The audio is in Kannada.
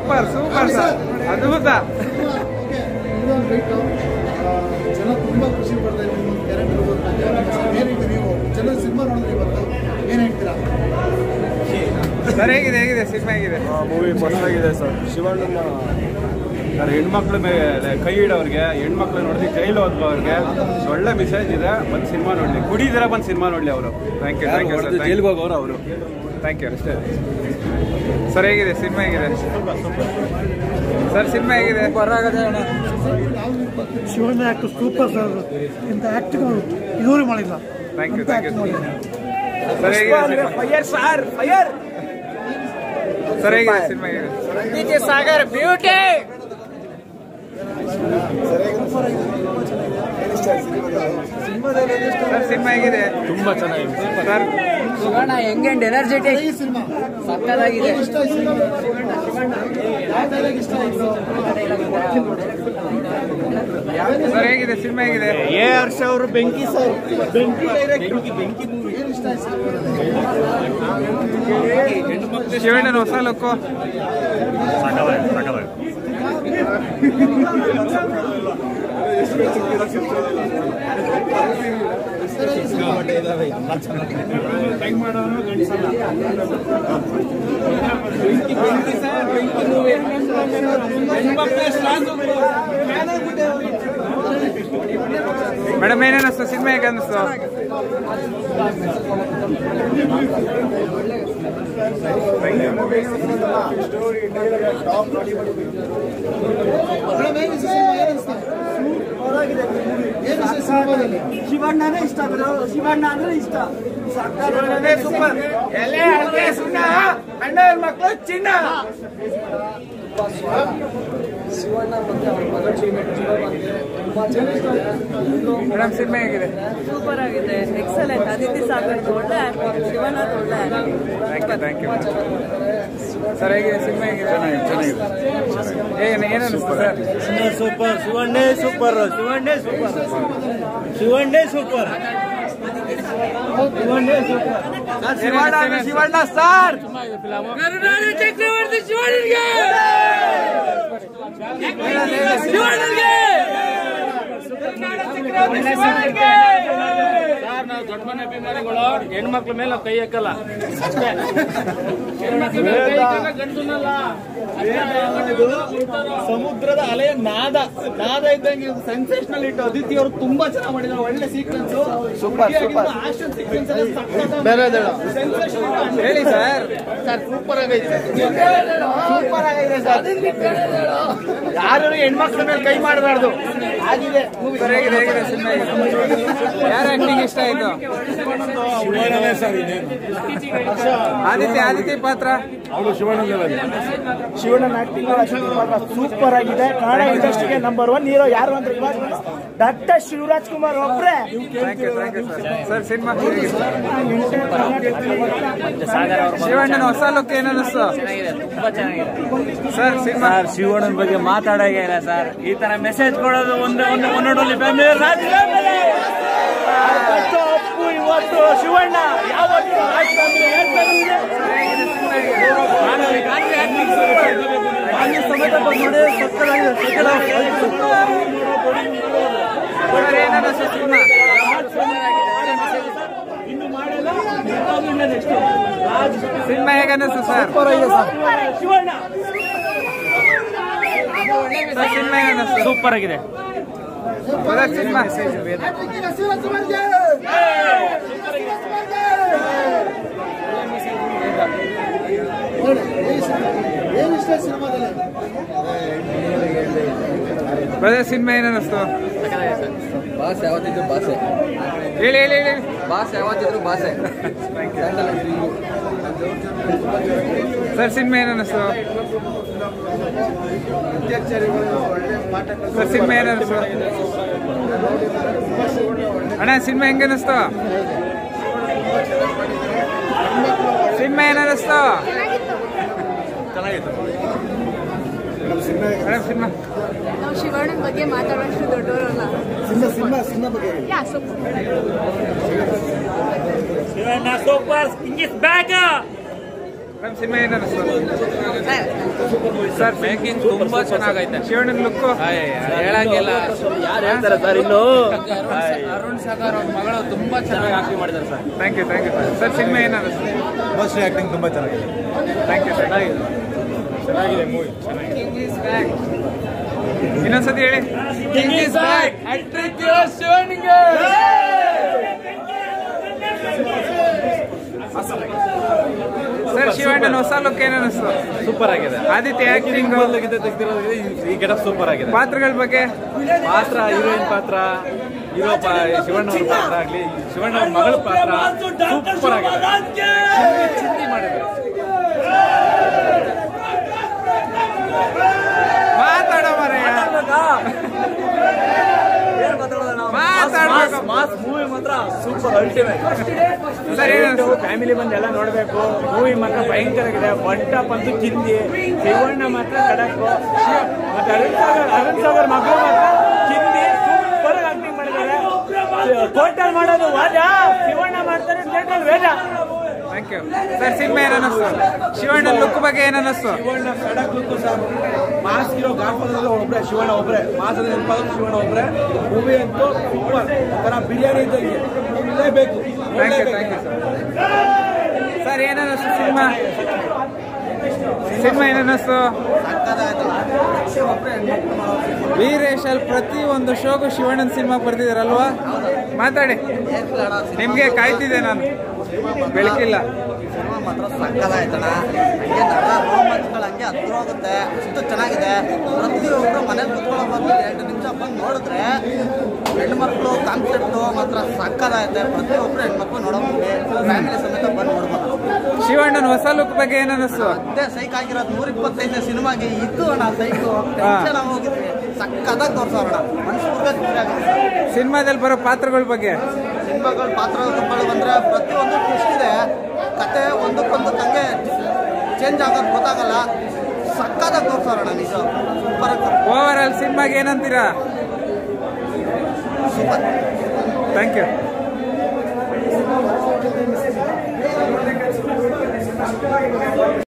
ಸೂಪರ್ ಸೂಪರ್ ಸರ್ ಅದ್ಭುತ ಓಕೆ ಇನ್ನೊಂದು ರೈಟು ಜನ ತುಂಬ ಖುಷಿ ಪಡ್ತಾ ಇದ್ದೀವಿ ನಿಮ್ಮ ಕ್ಯಾರೆಕ್ಟರ್ ಬಗ್ಗೆ ಏನು ಹೇಳ್ತೀರಿ ನೀವು ಜನ ಸಿನಿಮಾ ನೋಡಿದ್ರಿ ಇವತ್ತು ಏನು ಹೇಳ್ತೀರಾ ಸರ್ ಹೇಗಿದೆ ಹೇಗಿದೆ ಸಿನಿಮಾ ಹೇಗಿದೆ ಮೂವಿ ಮಸ್ತಾಗಿದೆ ಸರ್ ಶಿವಣ್ಣನ ಸರ್ ಹೆಣ್ಮಕ್ಳ ಮೇಲೆ ಕೈ ಇಡೋರಿಗೆ ಹೆಣ್ಮಕ್ಳು ನೋಡಿದ್ರೆ ಜೈಲು ಹೋದವ್ರಿಗೆ ಒಳ್ಳೆ ಮೆಸೇಜ್ ಇದೆ ಬಂದು ಸಿನಿಮಾ ನೋಡ್ಲಿ ಕುಡಿದಿರ ಬಂದು ಸಿನಿಮಾ ನೋಡ್ಲಿ ಅವರು thank you thank you sir ಜೈಲಿಗೆ ಹೋಗೋರು ಅವರು ಥ್ಯಾಂಕ್ ಯು ಅಷ್ಟೇ ಸರ್ ಹೇಗಿದೆ ಸಿನಿಮಾ ಹೇಗಿದೆ ಸರ್ ಸಿನಿಮಾ ಹೇಗಿದೆ ಶಿವಣ್ಣ ಆ್ಯಕ್ಟ್ ಸೂಪರ್ ಸರ್ ಇಂಥ ಆ್ಯಕ್ಟ್ಗಳು ಇದುವರೆಗೂ ಮಾಡಿಲ್ಲ ಥ್ಯಾಂಕ್ ಯು ಅಂಥ ಥ್ಯಾಂಕ್ ಯು ಆ್ಯಕ್ಟ್ ಮಾಡಿಲ್ಲ ಸರ್ ಹೇಗಿದೆ ಫೈರ್ ಸರ್ ಫೈರ್ ಸರ್ ಹೇಗಿದೆ ಸಿನಿಮಾ ಹೇಗಿದೆ ಸಾಗರ್ ಬ್ಯೂಟಿ ಸರ್ ಸಿನಿಮಾ ಹೇಗಿದೆ ತುಂಬಾ ಚೆನ್ನಾಗಿದೆ ಸರ್ ಶಿವಣ್ಣ ಹೆಂಗ್ ಅಂಡ್ ಎನರ್ಜೆಟಿಕ್ ಈ ಸಿನಿಮಾ ಸಕ್ಕದಾಗಿದೆ ಇಷ್ಟ ಆಯ್ತು ಯಾವ ಡೈಲಾಗ್ ಇಷ್ಟ ಆಯ್ತು ಸರ್ ಹೇಗಿದೆ ಸಿನಿಮಾ ಹೇಗಿದೆ ಎ ಹರ್ಷ ಅವರು ಬೆಂಕಿ ಸರ್ ಬೆಂಕಿ ಏನು ಇಷ್ಟ ಆಯ್ತು ಶಿವಣ್ಣನ ಹೊಸ ಲುಕ್ಕು ಮೇಡಮ್ ಏನೇನಿಸ್ತು ಸಿನಿಮಾ ಹೇಗೆ ಅನ್ನಿಸ್ತು ಮೇಡಮ್ ಏನು ಇಷ್ಟ ಸಿನಿಮಾ ಏನು ಇಷ್ಟ ಏನು ಇಷ್ಟ ಸಿನಿಮಾದಲ್ಲಿ ಶಿವಣ್ಣನೇ ಇಷ್ಟ ಶಿವಣ್ಣ ಅಂದ್ರೆ ಇಷ್ಟ ಸೂಪರ್ ಎಲೆ ಅಡಿಕೆ ಸುಣ್ಣ ಅಣ್ಣ ಮಕ್ಕಳು ಚಿನ್ನ ಮೇಡಮ್ ಸಿನಿಮಾ ಹೇಗಿದೆ ಸೂಪರ್ ಆಗಿದೆ ಎಕ್ಸಲೆಂಟ್ ಅದಿತಿ ಸಾಗರ್ ಒಳ್ಳೆ ಆಕ್ಟಿಂಗ್ ಶಿವನ ಒಳ್ಳೆ thank you thank you sir ಹೇಗಿದೆ ಸಿನಿಮಾ ಹೇಗಿದೆ ಏನು ಏನು ಅನಿಸ್ತು ಸರ್ ಸೂಪರ್ ಶಿವಣ್ಣೇ ಸೂಪರ್ ಶಿವಣ್ಣೇ ಸೂಪರ್ ಶಿವಣ್ಣೇ ಸೂಪರ್ ಶಿವಣ್ಣೇ ಸೂಪರ್ ಶಿವಣ್ಣ ಶಿವಣ್ಣ ಸರ್ ಚಕ್ರವರ್ತಿ ಶಿವಣ್ಣನಿಗೆ ಸರ್ ನಾವು ದೊಡ್ಡ ಮನೆ ಅಭಿಮಾನಿಗಳು ಹೆಣ್ಮಕ್ಳ ಮೇಲೆ ನಾವು ಕೈ ಹಾಕಲ್ಲ ಅಷ್ಟೇ ಸಮುದ್ರದ ಅಲೆಯ ನಾದ ನಾದ ಇದ್ದಂಗೆ ಸೆನ್ಸೇಷನಲ್ ಇಟ್ಟು ಅದಿತಿ ಅವರು ತುಂಬಾ ಚೆನ್ನಾಗಿ ಮಾಡಿದ್ದಾರೆ ಒಳ್ಳೆ sequence super super action sequence ಬೇರೆ ಹೇಳಿ ಸರ್ ಸರ್ ಸೂಪರ್ ಆಗೈತೆ ಸೂಪರ್ ಆಗೈತೆ ಸರ್ ಯಾರು ಹೆಣ್ಮಕ್ಳ ಮೇಲೆ ಕೈ ಮಾಡಬಾರ್ದು ಆಗಿದೆ ಸರ್ ಹೇಗಿದೆ ಹೇಗಿದೆ ಸಿನಿಮಾ ಹೇಗಿದೆ ಯಾರ ಆಕ್ಟಿಂಗ್ ಇಷ್ಟ ಆಯ್ತು ಆದಿತ್ಯ ಆದಿತ್ಯ ಪಾತ್ರ ಶಿವಣ್ಣನ ಆಕ್ಟಿಂಗ್ ಸೂಪರ್ ಆಗಿದೆ ಕನ್ನಡ ಇಂಡಸ್ಟ್ರಿಗೆ ನಂಬರ್ ಒನ್ ಹೀರೋ ಯಾರು ಅಂದ್ರೆ ಇವಾಗ ಡಾಕ್ಟರ್ ಶಿವರಾಜ್ ಕುಮಾರ್ ಒಬ್ರೆ thank you thank you sir sir cinema ಶಿವಣ್ಣನ ಹೊಸ ಲುಕ್ ಏನು ಅನ್ನಿಸ್ತು ತುಂಬಾ ಚೆನ್ನಾಗಿದೆ ಸರ್ ಸಿನಿಮಾ ಸರ್ ಶಿವಣ್ಣನ ಬಗ್ಗೆ ಮಾತಾಡೋಕೆ ಇಲ್ಲ ಸರ್ ಈ ತರ ಮೆಸೇಜ್ ಕೊಡೋದು ಒಂದು ಒಂದು ಒಂದೊಂದು ಫ್ಯಾಮಿಲಿ ಅಪ್ಪು ಇವತ್ತು ಶಿವಣ್ಣ ಯಾವತ್ತು ರಾಜಕಾರಣಿ ಹೇಳ್ತಾನೆ ಇದೆ. ಅಲ್ಲಿ ಸಮೇತ ಬಂದ್ಬಿಡಿ, ಸಕ್ಕತ್ತಾಗಿದೆ, ಸಕ್ಕತ್ತಾಗಿದೆ. ಸರ್ ಏನು ಅನ್ನಿಸ್ತು ಸಿನಿಮಾ ಸಿನಿಮಾ ಹೇಗೆ ಅನ್ನಿಸ್ತು ಸರ್ ಶಿವಣ್ಣ ಸರ್ ಸಿನಿಮಾ ಹೇಗೆ ಅನ್ನಿಸ್ತು ಸೂಪರ್ ಆಗಿದೆ ಸರ್ ಸಿನಿಮಾ ಏನು ಇಷ್ಟ ಸಿನಿಮಾದಲ್ಲಿ ಬ್ರದರ್ ಸಿನಿಮಾ ಏನು ಅನ್ನಿಸ್ತು ಬಾಸ್ ಯಾವತ್ತಿದ್ರು ಬಾಸೆ ಹೇಳಿ ಹೇಳಿ ಹೇಳಿ ಬಾಸ್ ಯಾವತ್ತಿದ್ರು ಬಾಸೆ ಸರ್ ಸಿನಿಮಾ ಏನು ಅನ್ನಿಸ್ತು ಸರ್ ಸಿನಿಮಾ ಏನು ಅನ್ನಿಸ್ತು ಅಣ್ಣ ಸಿನಿಮಾ ಹೆಂಗೆ ಅನ್ನಿಸ್ತು ಸಿನಿಮಾ ಏನು ಅನ್ನಿಸ್ತು ಮೇಡಮ್ ಸಿನಿಮಾ ನಾವು ಶಿವಣ್ಣನ ಬಗ್ಗೆ ಮಾತಾಡೋಷ್ಟು ದೊಡ್ಡವರಲ್ಲ ಸಿನಿಮಾ ಸಿನಿಮಾ ಸಿನಿಮಾ ಬಗ್ಗೆ ಹೇಳಿ. Yeah super Shivanna super king is back ನಮ್ಮ ಸಿನಿಮಾ ಏನು ಅನಿಸ್ತು ಸರ್ ಮೇಕಿಂಗ್ ತುಂಬಾ ಚೆನ್ನಾಗೈತೆ ಶಿವಣ್ಣನ ಲುಕ್ಕು ಹೇಳಂಗಿಲ್ಲ ಯಾರು ಹೇಳ್ತಾರೆ ಸರ್ ಇನ್ನು ಅರುಣ್ ಸಾಗರ್ ಅವ್ರ ಮಗಳು ತುಂಬಾ ಚೆನ್ನಾಗಿ ಆಕ್ಟಿಂಗ್ ಮಾಡಿದ್ದಾರೆ sir thank you thank you sir sir cinema ಏನು ಅನಿಸ್ತು ಮೋಸ್ಟ್ಲಿ ಆಕ್ಟಿಂಗ್ ತುಂಬಾ ಚೆನ್ನಾಗಿದೆ ಥ್ಯಾಂಕ್ ಯು ಚೆನ್ನಾಗಿದೆ ಚೆನ್ನಾಗಿದೆ ಮೂವಿ ಇನ್ನೊಂದ್ಸತಿ ಹೇಳಿ ಕಿಂಗ್ ಇಸ್ ಬ್ಯಾಕ್ ಹ್ಯಾಟ್ರಿಕ್ ಶಿವನಿಗೆ ಸರ್ ಶಿವಣ್ಣನ ಹೊಸ ಲುಕ್ ಏನು ಅನಿಸ್ತು ಸೂಪರ್ ಆಗಿದೆ ಆದಿತ್ಯ ಆಕ್ಟಿಂಗ್ ತೆಗ್ದಿರೋದು ಈ ಗೆಟಪ್ ಸೂಪರ್ ಆಗಿದೆ ಪಾತ್ರಗಳ ಬಗ್ಗೆ ಪಾತ್ರ ಹೀರೋಯಿನ್ ಪಾತ್ರ ಹೀರೋ ಶಿವಣ್ಣ ಅವ್ರ ಪಾತ್ರ ಆಗ್ಲಿ ಶಿವಣ್ಣ ಅವ್ರ ಮಗಳ ಪಾತ್ರ ಸೂಪರ್ ಆಗಿದೆ ಚಿಂದಿ ಮಾಡಿದ್ರು ಮಾತಾಡೋ ಮರೆಯ ಮಾತಾಡ್ಬೇಕು ಮಾಸ್ ಮೂವಿ ಮಾತ್ರ ಸೂಪರ್ ಅಲ್ಟಿಮೇಟ್ ಸರ್ ಏನು ಫ್ಯಾಮಿಲಿ ಬಂದು ಎಲ್ಲ ನೋಡಬೇಕು ಮೂವಿ ಮಾತ್ರ ಭಯಂಕರ ಆಗಿದೆ ಬಂಟಪ್ ಅಂತೂ ಚಿಂದಿ ಶಿವಣ್ಣ ಮಾತ್ರ ಕಡಕು ಮತ್ತೆ ಅರುಣ್ ಸಾಗರ್ ಅರುಣ್ ಸಾಗರ್ ಮಗಳು ಮಾತ್ರ ಚಿಂದಿ ಸೂಪರ್ ಆಕ್ಟಿಂಗ್ ಮಾಡಿದ್ದಾರೆ ಟೋಟಲ್ ಮಾಡೋದು ವಾಜ ಶಿವಣ್ಣ ಮಾಡ್ತಾರೆ total Vedha thank you sir cinema ಏನು ಅನ್ನಿಸ್ತು ಶಿವಣ್ಣನ ಲುಕ್ ಬಗ್ಗೆ ಏನು ಅನ್ನಿಸ್ತು ಶಿವಣ್ಣ ಖಡಕ್ ಲುಕ್ ಸರ್ ಮಾಸ್ ಇರೋ ಗಾಡ್ಫಾದರ್ ಒಬ್ರೆ ಶಿವಣ್ಣ ಒಬ್ರೆ ಮಾಸ್ ಅಂದ್ರೆ ನೆನಪಾಗೋದು ಶಿವಣ್ಣ ಒಬ್ರೆ ಮೂವಿ ಅಂತೂ ಸೂಪರ್ ಒಂಥರ ಬಿರಿಯಾನಿ ಇದ್ದಂಗೆ ಇರಲೇಬೇಕು thank you thank you sir sir ಏನು ಅನ್ನಿಸ್ತು ಸಿನಿಮಾ ಸಿನಿಮಾ ಏನು ಅನ್ನಿಸ್ತು ವೀರೇಶ್ ಅಲ್ಲಿ ಪ್ರತಿ ಒಂದು ಶೋಗೂ ಶಿವಣ್ಣನ ಸಿನಿಮಾ ಬರ್ತಿದಾರಲ್ವಾ ಮಾತಾಡಿ ನಿಮ್ಗೆ ಕಾಯ್ತಿದ್ದೆ ನಾನು ಬೆಳಕಿಲ್ಲ ಸಿನಿಮಾ ಮಾತ್ರ ಸಕ್ಕದಾಯ್ತಣ ಹಂಗೆ ನಡ ರೋಮಾಂಚ್ಗಳು ಹಂಗೆ ಹತ್ರ ಹೋಗುತ್ತೆ ಅಷ್ಟು ಚೆನ್ನಾಗಿದೆ ಪ್ರತಿಯೊಬ್ಬರು ಮನೇಲಿ ಕುತ್ಕೊಳ್ಳೋ ಬಂದು ಎರಡು ನಿಮಿಷ ಬಂದು ನೋಡಿದ್ರೆ ಹೆಣ್ಮಕ್ಳು ಕಾನ್ಸೆಪ್ಟು ಮಾತ್ರ ಸಕ್ಕದಾಯ್ತೆ ಪ್ರತಿಯೊಬ್ಬರು ಹೆಣ್ಮಕ್ಳು ನೋಡೋ ಮೂವಿ ಫ್ಯಾಮಿಲಿ ಸಮೇತ ಬಂದು ನೋಡ್ಬೋದು ಶಿವಣ್ಣನ ಹೊಸ ಲುಕ್ ಬಗ್ಗೆ ಏನು ಅನ್ನಿಸ್ತು ಅದೇ ಸೈಕ್ ಆಗಿರೋದು ನೂರ ಇಪ್ಪತ್ತೈದನೇ ಸಿನಿಮಾಗೆ ಇದ್ದು ಅಣ್ಣ ಸೈಕು ಟೆನ್ಷನ್ ಹೋಗಿದ್ವಿ ಸಕ್ಕದಾಗಿ ತೋರ್ಸೋಣ ಮನಸ್ಪೂರ್ವಕ ಖುಷಿ ಆಗುತ್ತೆ ಸಿನಿಮಾದಲ್ಲಿ ಬರೋ ಪಾತ್ರಗಳ ಬಗ್ಗೆ ಸಿನಿಮಾಗಳು ಪಾತ್ರಗಳು ಬಂದರೆ ಪ್ರತಿಯೊಂದು ಟ್ವಿಸ್ಟ್ ಇದೆ ಕತೆ ಒಂದಕ್ಕೊಂದು ತಂಗೆ ಚೇಂಜ್ ಆಗೋದು ಗೊತ್ತಾಗಲ್ಲ ಸಕ್ಕದಾಗಿ ತೋರ್ಸೋಣ ನಿಜ ಸೂಪರ್ ಓವರ್ ಆಲ್ ಸಿನಿಮಾಗೆ ಏನಂತೀರಾ ಸೂಪರ್ ಥ್ಯಾಂಕ್ ಯು